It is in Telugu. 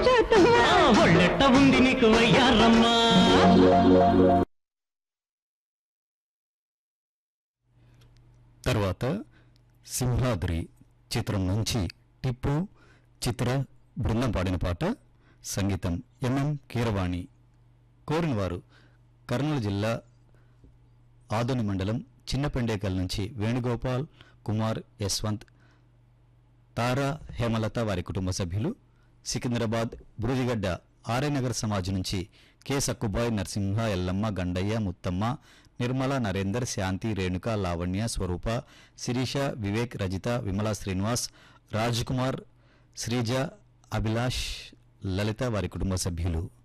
చూతున్నా ఆ, ఒళ్ళెట్ట ఉంది నీకు వయ్యారమ్మా తర్వాత సింహాద్రి చిత్రం నుంచి టిప్పు చిత్ర బృందం పాడిన పాట సంగీతం ఎంఎం కీరవాణి కోరిన వారు కర్నూలు జిల్లా ఆదోని మండలం చిన్నపెండేకల్ నుంచి వేణుగోపాల్ కుమార్ యశ్వంత్ తారా హేమలత వారి కుటుంబ సభ్యులు సికింద్రాబాద్ బురుజిగడ్డ ఆర్యనగర్ సమాజ్ నుంచి కె సక్కుబాయ్ నరసింహ ఎల్లమ్మ గండయ్య ముత్తమ్మ నిర్మల నరేందర్ శాంతి రేణుక లావణ్య స్వరూప శిరీష వివేక్ రజిత విమలా శ్రీనివాస్ రాజ్ కుమార్ శ్రీజ అభిలాష్ లలిత వారి కుటుంబ సభ్యులు